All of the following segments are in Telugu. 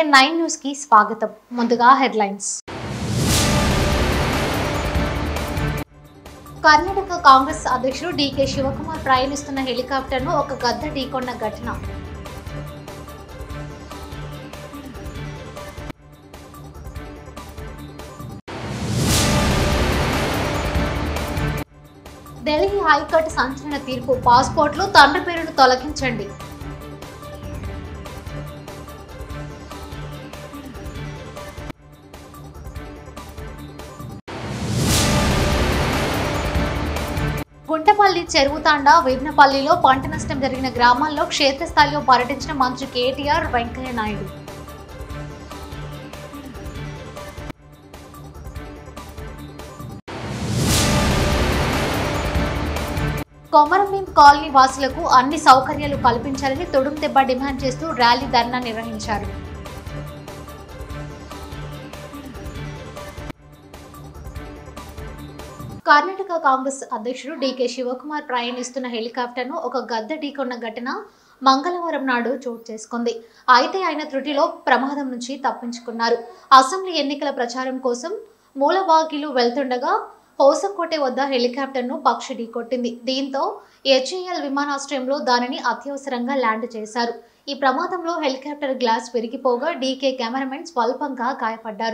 ఏఎన్ నైన్ న్యూస్ కి స్వాగతం ముందుగా హెడ్లైన్స్ కర్ణాటక కాంగ్రెస్ అధ్యక్షుడు డీకే శివకుమార్ ప్రయాణిస్తున్న హెలికాప్టర్ను ఒక గద్ద ఢీకొన్న ఘటన ఢిల్లీ హైకోర్టు సంచలన తీర్పు పాస్పోర్ట్లు తండ్రి పేరును తొలగించండి గుంటపల్లి చెరువు తాండా వీర్నపల్లిలో పంట నష్టం జరిగిన గ్రామాల్లో క్షేత్రస్థాయిలో పర్యటించిన మంత్రి కేటీఆర్ వెంకయ్య నాయుడు కొమరంభీం కాలనీ వాసులకు అన్ని సౌకర్యాలు కల్పించాలని తొడుం దెబ్బ డిమాండ్ చేస్తూ ర్యాలీ ధర్నా నిర్వహించారు కర్ణాటక కాంగ్రెస్ అధ్యక్షుడు డీకే శివకుమార్ ప్రయాణిస్తున్న హెలికాప్టర్ను ఒక గద్ద ఢీకొన్న ఘటన మంగళవారం నాడు చోటు చేసుకుంది అయితే ఆయన త్రుటిలో ప్రమాదం నుంచి తప్పించుకున్నారు అసెంబ్లీ ఎన్నికల ప్రచారం కోసం మూలబాగిలు వెళ్తుండగా హోసకోటె వద్ద హెలికాప్టర్ను పక్షి ఢీకొట్టింది దీంతో హెచ్ఏఎల్ విమానాశ్రయంలో దానిని అత్యవసరంగా ల్యాండ్ చేశారు ఈ ప్రమాదంలో హెలికాప్టర్ గ్లాస్ విరిగిపోగా డీకే కెమెరామెన్ స్వల్పంగా గాయపడ్డారు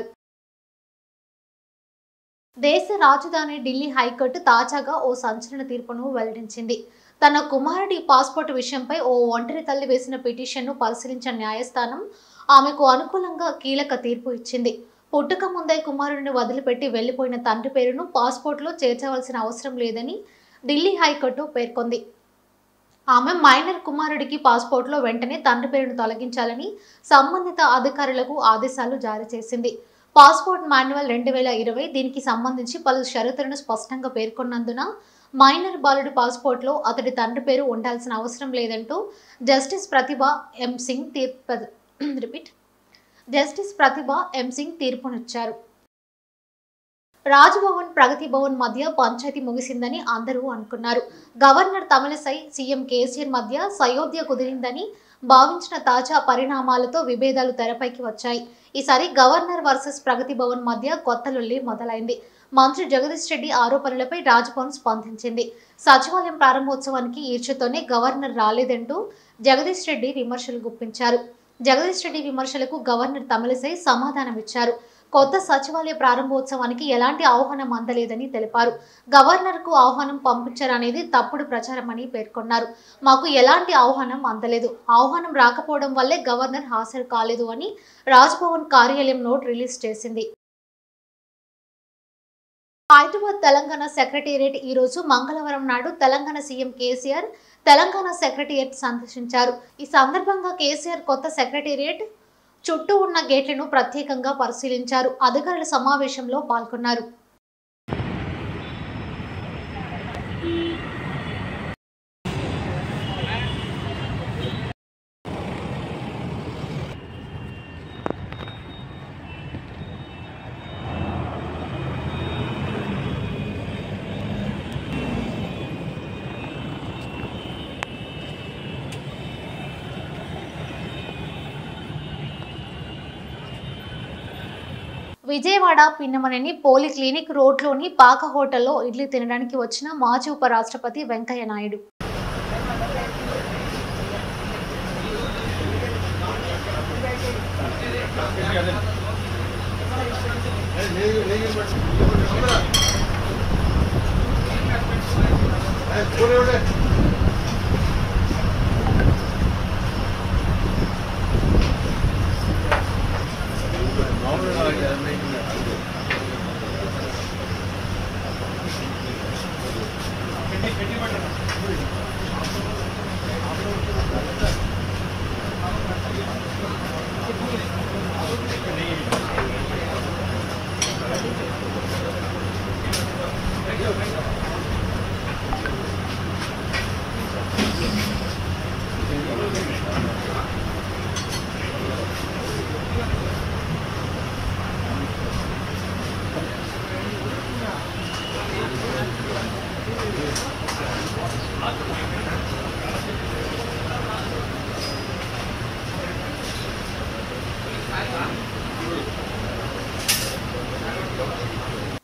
దేశ రాజధాని ఢిల్లీ హైకోర్టు తాజాగా ఓ సంచలన తీర్పును వెల్లడించింది తన కుమారుడి పాస్పోర్ట్ విషయంపై ఓ ఒంటరి తల్లి వేసిన పిటిషన్ను పరిశీలించిన న్యాయస్థానం ఆమెకు అనుకూలంగా కీలక తీర్పు ఇచ్చింది పుట్టుక ముందే కుమారుడిని వదిలిపెట్టి వెళ్లిపోయిన తండ్రి పేరును పాస్పోర్ట్లో చేర్చవలసిన అవసరం లేదని ఢిల్లీ హైకోర్టు పేర్కొంది ఆమె మైనర్ కుమారుడికి పాస్పోర్ట్లో వెంటనే తండ్రి పేరును తొలగించాలని సంబంధిత అధికారులకు ఆదేశాలు జారీ చేసింది పాస్పోర్ట్ మాన్యువల్ రెండు వేల ఇరవై దీనికి సంబంధించి పలు షరతులను స్పష్టంగా పేర్కొన్నందున మైనర్ బాలుడి పాస్పోర్ట్లో అతడి తండ్రి పేరు ఉండాల్సిన అవసరం లేదంటూ జస్టిస్ ప్రతిభ ఎం సింగ్ తీర్పు repeat justice Pratibha M Singh తీర్పునిచ్చారు రాజ్భవన్ ప్రగతి భవన్ మధ్య పంచాయతీ ముగిసిందని అందరూ అనుకున్నారు గవర్నర్ తమిళసై సీఎం కేసీఆర్ మధ్య సయోధ్య కుదిరిందని భావించిన తాజా పరిణామాలతో విభేదాలు తెరపైకి వచ్చాయి ఈసారి గవర్నర్ వర్సెస్ ప్రగతి భవన్ మధ్య కొత్త లొల్లి మొదలైంది మంత్రి జగదీష్ రెడ్డి ఆరోపణలపై రాజ్భవన్ స్పందించింది సచివాలయం ప్రారంభోత్సవానికి ఈర్ష్యతోనే గవర్నర్ రాలేదంటూ జగదీష్ రెడ్డి విమర్శలు గుప్పించారు జగదీష్ రెడ్డి విమర్శలకు గవర్నర్ తమిళసై సమాధానమిచ్చారు కొత్త సచివాలయ ప్రారంభోత్సవానికి ఎలాంటి ఆహ్వానం అందలేదని తెలిపారు గవర్నర్కు ఆహ్వానం పంపించారనేది తప్పుడు ప్రచారం అని పేర్కొన్నారు మాకు ఎలాంటి ఆహ్వానం అందలేదు ఆహ్వానం రాకపోవడం వల్లే గవర్నర్ హాజరు కాలేదు అని రాజ్భవన్ కార్యాలయం నోట్ రిలీజ్ చేసింది హైదరాబాద్ తెలంగాణ సెక్రటేరియట్ ఈ రోజు మంగళవారం నాడు తెలంగాణ సీఎం కేసీఆర్ తెలంగాణ సెక్రటేరియట్ సందర్శించారు ఈ సందర్భంగా కేసీఆర్ కొత్త సెక్రటేరియట్ చుట్టూ ఉన్న గేట్లను ప్రత్యేకంగా పరిశీలించారు అధికారుల సమావేశంలో పాల్గొన్నారు విజయవాడ పిన్నమనేని పోలి క్లినిక్ రోడ్లోని పాక హోటల్లో ఇడ్లీ తినడానికి వచ్చిన మాజీ ఉపరాష్ట్రపతి వెంకయ్య నాయుడు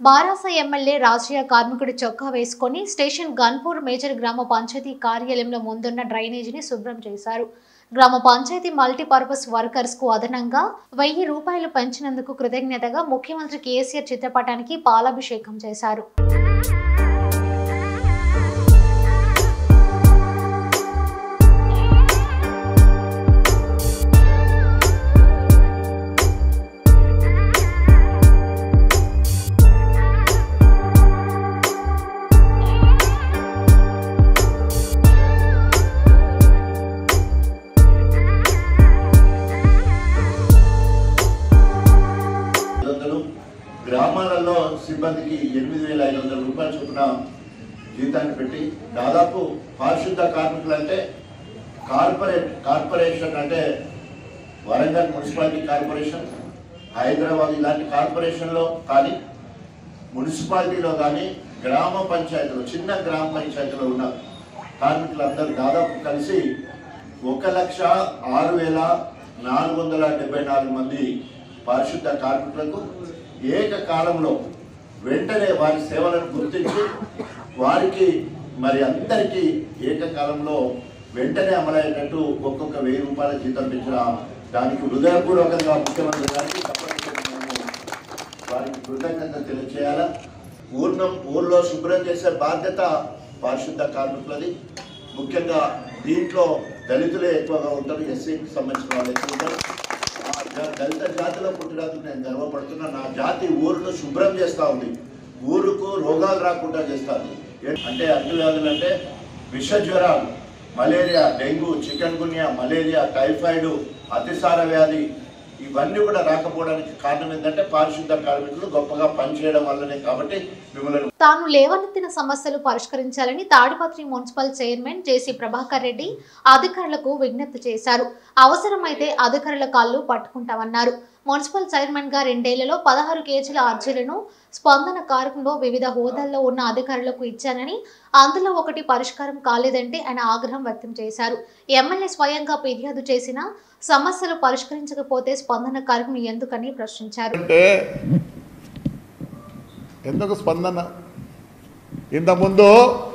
బారాస ఎమ్మెల్యే రాజయ్య కార్మికుడి చొక్కా వేసుకొని స్టేషన్ గన్పూర్ మేజర్ గ్రామ పంచాయతీ కార్యాలయంలో ముందున్న డ్రైనేజీని శుభ్రం చేశారు గ్రామ పంచాయతీ మల్టీపర్పస్ వర్కర్స్ కు అదనంగా వెయ్యి రూపాయలు పెంచినందుకు కృతజ్ఞతగా ముఖ్యమంత్రి కేసీఆర్ చిత్రపటానికి పాలాభిషేకం చేశారు ఐదు వందలు గ్రామాలలో సిబ్బందికి ఎనిమిది వేల ఐదు వందల రూపాయల చొప్పున జీతాన్ని పెట్టి దాదాపు పారిశుద్ధ కార్మికులు అంటే కార్పొరేట్ కార్పొరేషన్ అంటే వరంగల్ మున్సిపాలిటీ కార్పొరేషన్ హైదరాబాద్ ఇలాంటి కార్పొరేషన్లో కానీ మున్సిపాలిటీలో కానీ గ్రామ పంచాయతీలో చిన్న గ్రామ పంచాయతీలో ఉన్న కార్మికులందరూ దాదాపు కలిసి ఒక లక్ష ఆరు వేల నాలుగు వందల డెబ్బై నాలుగు మంది పారిశుద్ధ కార్మికులకు ఏకకాలంలో వెంటనే వారి సేవలను గుర్తించి వారికి మరి అందరికీ ఏకకాలంలో వెంటనే అమలయ్యేటట్టు ఒక్కొక్క వెయ్యి రూపాయల జీతం పెంచిన దానికి హృదయపూర్వకంగా ముఖ్యమంత్రి గారికి తప్పనిసరిగా మేము వారికి కృతజ్ఞత తెలియచేయాలా ఊర్ణం ఊర్లో శుభ్రం చేసే బాధ్యత పారిశుద్ధ కార్మికులది ముఖ్యంగా దీంట్లో దళితులే ఎక్కువగా ఉంటారు ఎస్సీకి సంబంధించిన వాళ్ళు ఎక్కువ ఉంటారు ఆ జ- దళిత జాతిలో పుట్టినందుకు నేను గర్వపడుతున్నా నా జాతి ఊరును శుభ్రం చేస్తూ ఉంది ఊరుకు రోగాలు రాకుండా చేస్తుంది అంటే అగ్ని వ్యాధులు అంటే విష జ్వరాలు malaria dengue chikungunya malaria typhoid అతిసార వ్యాధి ఇవన్నీ కూడా రాకపోవడానికి కారణం ఏంటంటే పారిశుద్ధ కార్మికులు గొప్పగా పనిచేయడం వల్లనే కాబట్టి మిమ్మల్ని తాను లేవనెత్తిన సమస్యలు పరిష్కరించాలని Tadipatri municipal chairman JC Prabhakar Reddy అధికారులకు విజ్ఞప్తి చేశారు అవసరమైతే అధికారుల కాళ్ళు పట్టుకుంటామన్నారు మున్సిపల్ చైర్మన్ గా రెండేళ్లలో పదహారు కేజీల అర్జీలను స్పందన కార్యక్రమంలో వివిధ హోదాల్లో ఉన్న అధికారులకు ఇచ్చానని అందులో ఒకటి పరిష్కారం కాలేదంటే ఆయన ఆగ్రహం వ్యక్తం చేశారు ఎమ్మెల్యే స్వయంగా ఫిర్యాదు చేసిన సమస్యలు పరిష్కరించకపోతే స్పందన కార్యక్రమం ఎందుకని ప్రశ్నించారు అంటే ఎందుకు స్పందన ఇంతకుముందు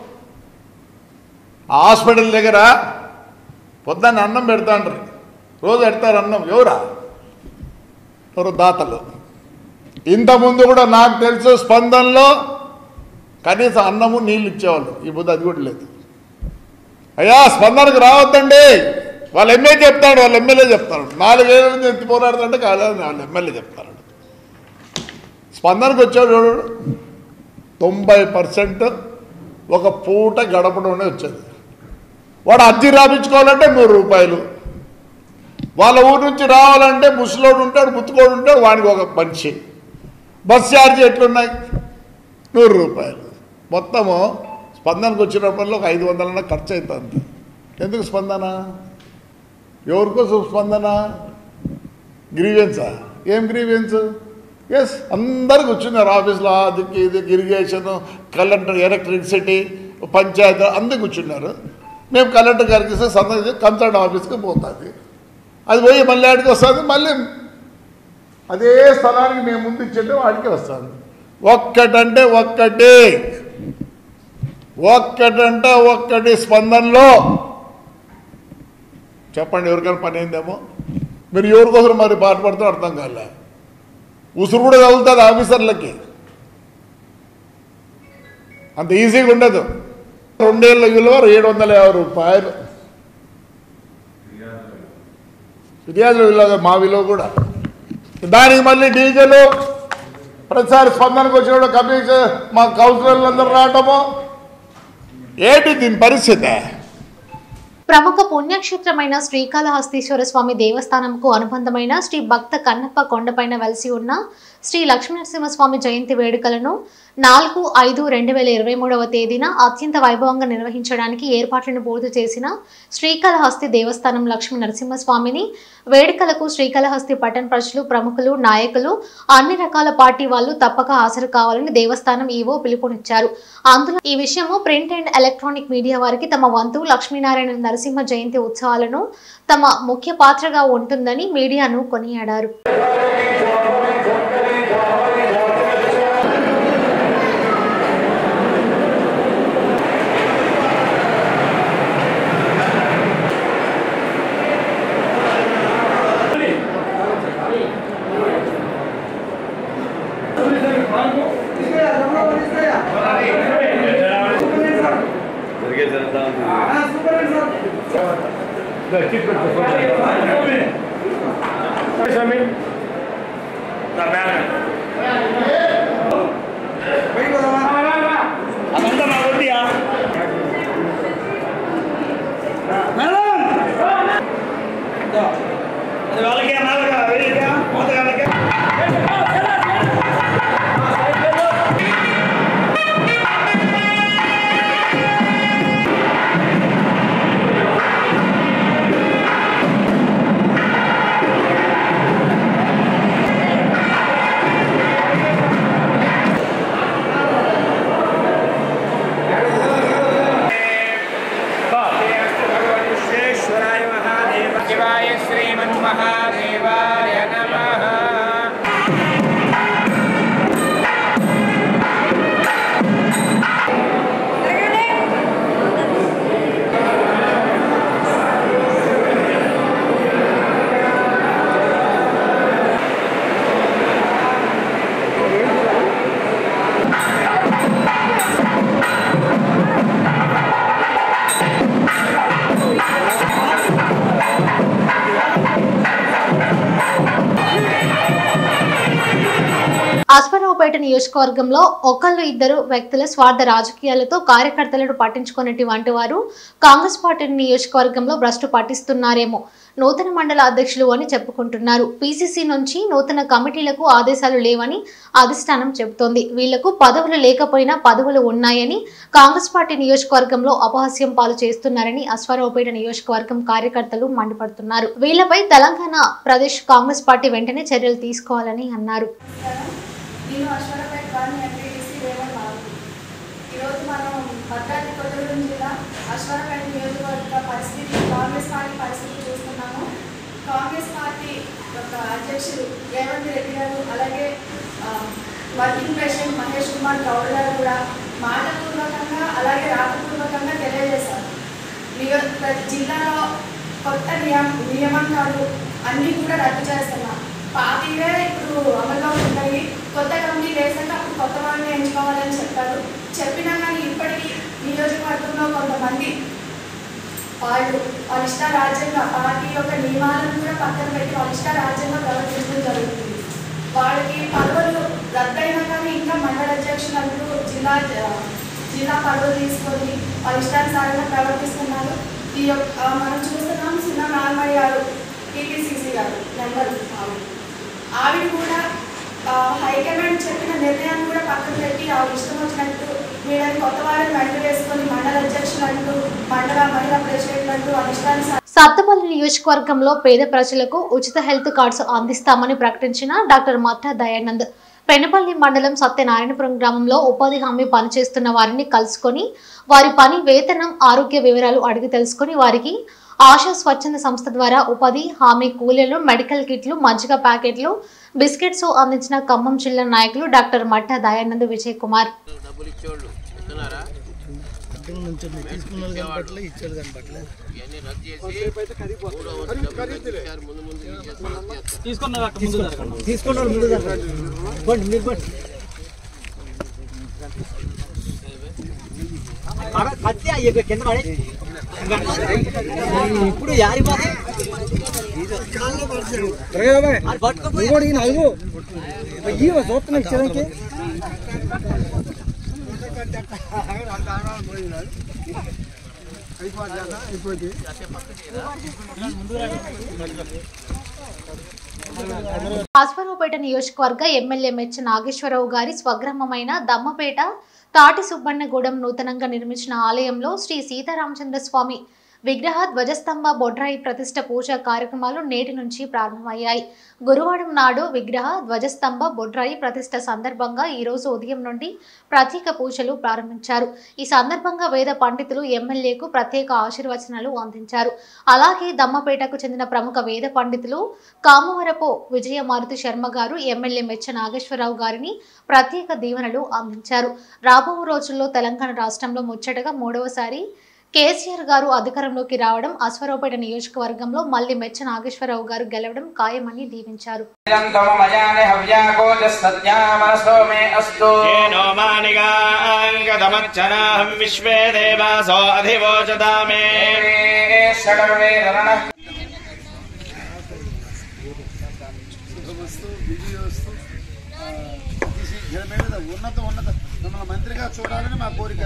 హాస్పిటల్ దగ్గర పొద్దున్న అన్నం పెడతాండ్రు రోజు పెడతారు అన్నం ఎవరా ఎవరు దాతలు ఇంతకుముందు కూడా నాకు తెలుసు స్పందనలో కనీసం అన్నము నీళ్ళు ఇచ్చేవాళ్ళు ఈ బుద్ధి అది కూడా లేదు అయ్యా స్పందనకు రావద్దండి వాళ్ళ ఎమ్మెల్యే చెప్తాడు వాళ్ళ ఎమ్మెల్యే చెప్తాడు నాలుగేళ్ళ నుంచి ఎత్తి పోరాడుతుంటే కాలేదు వాళ్ళ ఎమ్మెల్యే చెప్తాడు స్పందనకు వచ్చాడు చూడు తొంభై పర్సెంట్ ఒక పూట గడపడంలోనే వచ్చేది వాడు అర్జీ రాపించుకోవాలంటే నూరు రూపాయలు వాళ్ళ ఊరు నుంచి రావాలంటే ముసలోడు ఉంటాడు ముత్తుకోడు ఉంటాడు వానికి ఒక మనిషి బస్ ఛార్జీ ఎట్లున్నాయి నూరు రూపాయలు మొత్తము స్పందనకు వచ్చినప్పటిలో ఒక ఐదు వందలన్నా ఖర్చు అవుతుంది ఎందుకు స్పందన ఎవరి కోసం స్పందన గ్రీవెన్సా ఏం గ్రీవెన్స్ ఎస్ అందరు కూర్చున్నారు ఆఫీస్లో అదికి ఇది ఇరిగేషన్ కలెక్టర్ ఎలక్ట్రిసిటీ పంచాయతీ అందరు కూర్చున్నారు మేము కలెక్టర్ గారికి ఇస్తే సంతకం చేసి కన్సల్ట్ ఆఫీస్కి పోతుంది అది పోయి మళ్ళీ ఆడికి వస్తుంది మళ్ళీ అదే స్థలానికి మేము ముందు ఇచ్చింటే వాడికి వస్తుంది ఒక్కటంటే ఒక్కటి ఒక్కటంటే ఒక్కటి స్పందనలో చెప్పండి ఎవరికైనా పని అయిందేమో మీరు ఎవరి కోసం మరి బాధపడుతూ అర్థం కాలే ఉసురు కూడా తగులుతుంది ఆఫీసర్లకి అంత ఈజీగా ఉండదు రెండేళ్ళ విలువ ఏడు వందల యాభై రూపాయలు ఫిర్యాదుల విలువ మా విలువ కూడా దానికి మళ్ళీ డీజిల్ ప్రతిసారి స్పందనకు వచ్చినప్పుడు కమిషన్ మా కౌన్సిలర్లు అందరూ రావటము ఏంటి దీని పరిస్థితి ప్రముఖ పుణ్యక్షేత్రమైన శ్రీకాళహస్తీశ్వర స్వామి దేవస్థానంకు అనుబంధమైన శ్రీ భక్త కన్నప్ప కొండపైన వెలిసి ఉన్న శ్రీ లక్ష్మీనరసింహస్వామి జయంతి వేడుకలను నాలుగు ఐదు రెండు వేల ఇరవై మూడవ తేదీన అత్యంత వైభవంగా నిర్వహించడానికి ఏర్పాట్లను పూర్తి చేసిన శ్రీకాళహస్తి దేవస్థానం లక్ష్మీ నరసింహస్వామిని వేడుకలకు శ్రీకాళహస్తి పట్టణ ప్రజలు ప్రముఖులు నాయకులు అన్ని రకాల పార్టీ వాళ్ళు తప్పక హాజరు కావాలని దేవస్థానం ఈవో పిలుపునిచ్చారు అందులో ఈ విషయము ప్రింట్ అండ్ ఎలక్ట్రానిక్ మీడియా వారికి తమ వంతు లక్ష్మీనారాయణ నరసింహ జయంతి ఉత్సవాలను తమ ముఖ్య పాత్రగా ఉంటుందని మీడియాను కొనియాడారు జరుగుతా స్వామి అదంతా నా వద్దియా అది వాళ్ళకే నాలుగా వీళ్ళకే మోతగాళ్ళకే విశ్వేశ్వరాయ మహాదేవ శివాయ శ్రీమన్మహాదేవాయ నమః అశ్వరావుపేట నియోజకవర్గంలో ఒకళ్ళు ఇద్దరు వ్యక్తుల స్వార్థ రాజకీయాలతో కార్యకర్తలను పట్టించుకున్నటువంటి వారు కాంగ్రెస్ పార్టీ నియోజకవర్గంలో భ్రష్టు పట్టిస్తున్నారేమో నూతన మండల అధ్యక్షులు అని చెప్పుకుంటున్నారు పీసీసీ నుంచి నూతన కమిటీలకు ఆదేశాలు లేవని అధిష్టానం చెబుతోంది వీళ్లకు పదవులు లేకపోయినా పదవులు ఉన్నాయని కాంగ్రెస్ పార్టీ నియోజకవర్గంలో అపహాస్యం పాలు చేస్తున్నారని అశ్వారావుపేట నియోజకవర్గం కార్యకర్తలు మండిపడుతున్నారు వీళ్లపై తెలంగాణ ప్రదేశ్ కాంగ్రెస్ పార్టీ వెంటనే చర్యలు తీసుకోవాలని అన్నారు నేను అశ్వరపేట వన్ ఎంపీటీసీ రేవల్ బాబు ఈరోజు మనం భద్రాద్రి కొత్తగూడెం జిల్లా అశ్వరపేట నియోజకవర్గ పరిస్థితి కాంగ్రెస్ పార్టీ పరిస్థితి చూస్తున్నాము కాంగ్రెస్ పార్టీ యొక్క అధ్యక్షులు రేవంత్ రెడ్డి గారు అలాగే ఆ, వర్కింగ్ ప్రెసిడెంట్ మహేష్ కుమార్ గౌడ్ గారు కూడా మాటపూర్వకంగా అలాగే రాతపూర్వకంగా తెలియజేశారు నియో ప్రతి జిల్లాలో కొత్త నియమ నియామకాలు అన్నీ కూడా రద్దు చేస్తున్నాం పాతివే ఇప్పుడు అమల్లో ఉంటాయి కొత్త కంపెనీ వేసాక అప్పుడు కొత్త వాళ్ళని ఎంచుకోవాలని చెప్పారు చెప్పినా కానీ ఇప్పటికీ నియోజకవర్గంలో కొంతమంది వాళ్ళు వాళ్ళ ఇష్ట రాజ్యంగా పార్టీ యొక్క నియమాలను కూడా పక్కన పెట్టి వాళ్ళ ఇష్ట రాజ్యంగా ప్రవర్తించడం జరుగుతుంది వాళ్ళకి పదవులు రద్దయినా కానీ ఇంకా మండల అధ్యక్షులు అంటూ జిల్లా జిల్లా పదవులు తీసుకొని వాళ్ళ ఇష్టానుసారంగా ప్రవర్తిస్తున్నారు ఈ యొక్క ఆ, మనం చూస్తున్నాం సున్నా నార్మల్ గారు టీపీసీసీ గారు నెంబర్ ఆవిడ ఆవిడ కూడా ఆ, హైకమాండ్ చెప్పిన నిర్ణయాన్ని కూడా పక్కన పెట్టి ఆవిడ ఇష్టం వచ్చినట్టు వీళ్ళని కొత్త వాళ్ళని వెంట వేసుకొని మండల అధ్యక్షులు అంటూ మండల మహిళా ప్రెసిడెంట్లు అంటూ వాళ్ళ ఇష్టానుసారం సత్తపల్లి నియోజకవర్గంలో పేద ప్రజలకు ఉచిత హెల్త్ కార్డ్స్ అందిస్తామని ప్రకటించిన డాక్టర్ మట్టా దయానంద్ పెనపల్లి మండలం సత్యనారాయణపురం గ్రామంలో ఉపాధి హామీ పనిచేస్తున్న వారిని కలుసుకొని వారి పని వేతనం ఆరోగ్య వివరాలు అడిగి తెలుసుకొని వారికి ఆశా స్వచ్ఛంద సంస్థ ద్వారా ఉపాధి హామీ కూలీలు మెడికల్ కిట్లు మజ్జిగ ప్యాకెట్లు బిస్కెట్స్ అందించిన ఖమ్మం జిల్లా నాయకులు డాక్టర్ మట్టా దయానంద్ విజయ్ కుమార్ డబ్బులు ఇచ్చేవాళ్ళు ఇస్తున్నారా ఇవన్నీ రద్దు చేసి మూడో వంతు డబ్బులు ఇచ్చారు ముందు ముందు ఇచ్చేసి రద్దు చేస్తారు. కత్తి అయ్యే కింద పడి ఇప్పుడు యారి పోతే అది పట్టుకోపోయి అశ్వరావుపేట నియోజకవర్గ ఎమ్మెల్యే మెచ్చ నాగేశ్వరరావు గారి స్వగ్రామమైన దమ్మపేట తాటి సుబ్బన్నగూడెం నూతనంగా నిర్మించిన ఆలయంలో శ్రీ సీతారామచంద్ర స్వామి విగ్రహ ధ్వజస్తంభ బొడ్రాయి ప్రతిష్ట పూజా కార్యక్రమాలు నేటి నుంచి ప్రారంభమయ్యాయి గురువారం నాడు విగ్రహ ధ్వజస్తంభ బొడ్రాయి ప్రతిష్ట సందర్భంగా ఈ రోజు ఉదయం నుండి ప్రత్యేక పూజలు ప్రారంభించారు ఈ సందర్భంగా వేద పండితులు ఎమ్మెల్యేకు ప్రత్యేక ఆశీర్వచనాలు అందించారు అలాగే దమ్మపేటకు చెందిన ప్రముఖ వేద పండితులు కామవరపు విజయమారుతి శర్మ గారు ఎమ్మెల్యే మెచ్చ నాగేశ్వరరావు గారిని ప్రత్యేక దీవెనలు అందించారు రాబో రోజుల్లో తెలంగాణ రాష్ట్రంలో ముచ్చటగా మూడవసారి కేసీఆర్ గారు అధికారంలోకి రావడం అశ్వరావుపేట నియోజకవర్గంలో మళ్లీ మెచ్చ నాగేశ్వరరావు గారు గెలవడం ఖాయమని దీవించారు మయాని హవ్యాకోజస్తత్యామనసో మే అస్తు येनो मानिगाङ्गदमच्चनाहं विश्वे देवासो अधिवोचता मे షడవేదన ఉన్నత ఉన్నత మిమ్మల్ని మంత్రిగా చూడాలని మా కోరిక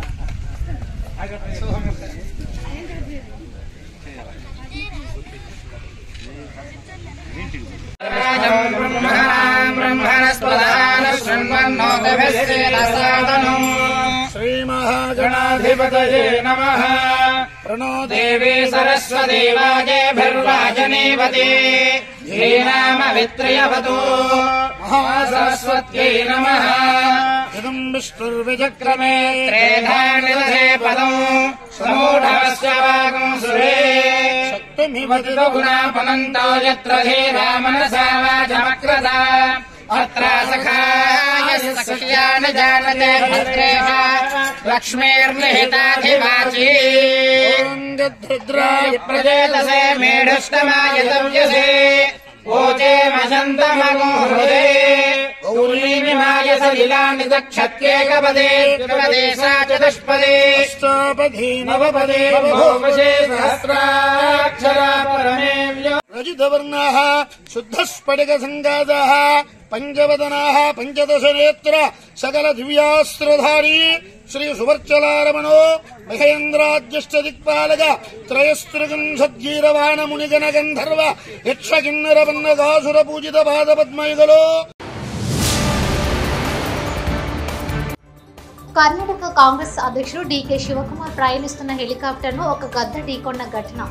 శ్రీ గణాధిపతయే నమ ప్రణో దేవీ సరస్వతీ వాజేభిర్వాజనీవతి ధీనామ విత్రయవతు మహాసరస్వత్యై నమ ఇదం విష్ణుర్విచక్రమే త్రేధాని దధే పదం సమూఢవస్య వాగం సురే గుణాపనంతో యత్ర ధీరా మనసా వాచమక్రత అత్ర సఖాయ సఖ్యాన జానతే భద్రేహ లక్ష్మీర్నిహితాధివాచీ గద్రుద్రాయ ప్రజేతసే మేఢుష్టమాయ దవ్యసే ఓచే మజంతమగో హృదే గౌరీమిమాయ సలిలాని దక్షత్యేకపదే త్రిపదే సా చతుష్పదే అష్టాపధీ నవపదే బహువశే సహస్రాక్షరా పరమే వ్యో రజితవర్ణా శుద్ధస్ఫటిక సంగాదా పంచవదనా పంచదశ నేత్ర సకల దివ్యాస్త్రధారీ శ్రీ సువర్చలారమణో మహేంద్రాద్యష్ట దిక్పాలక త్రయస్త్రిగం సజ్జీరవాణ మునిగణ గంధర్వ యక్ష కిన్నర పన్నగాసుర పూజిత పాద పద్మయుగలో కర్ణాటక కాంగ్రెస్ అధ్యక్షుడు డీకే శివకుమార్ ప్రయాణిస్తున్న హెలికాప్టర్ను ఒక గద్ద ఢీకొన్న ఘటన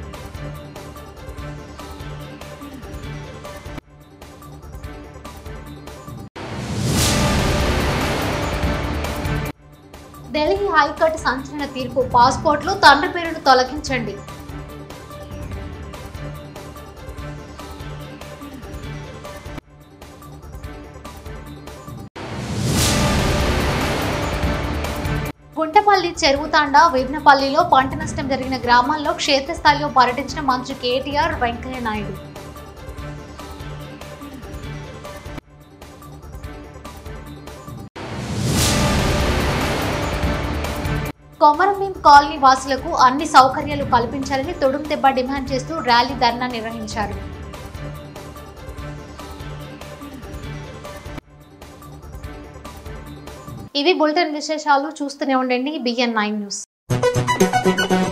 ఢిల్లీ హైకోర్టు సంచలన తీర్పు పాస్పోర్ట్లు తండ్రి పేరును తొలగించండి గుంటపల్లి చెరువుతాండ వీర్నపల్లిలో పంట నష్టం జరిగిన గ్రామాల్లో క్షేత్రస్థాయిలో పర్యటించిన మంత్రి కేటీఆర్ వెంకయ్య నాయుడు కొమరంభీం కాలనీ వాసులకు అన్ని సౌకర్యాలు కల్పించాలని తొడుం దెబ్బ డిమాండ్ చేస్తూ ర్యాలీ ధర్నా నిర్వహించారు ఇవి బులెటిన్ విశేషాలు చూస్తూనే ఉండండి బిఎన్ నైన్ న్యూస్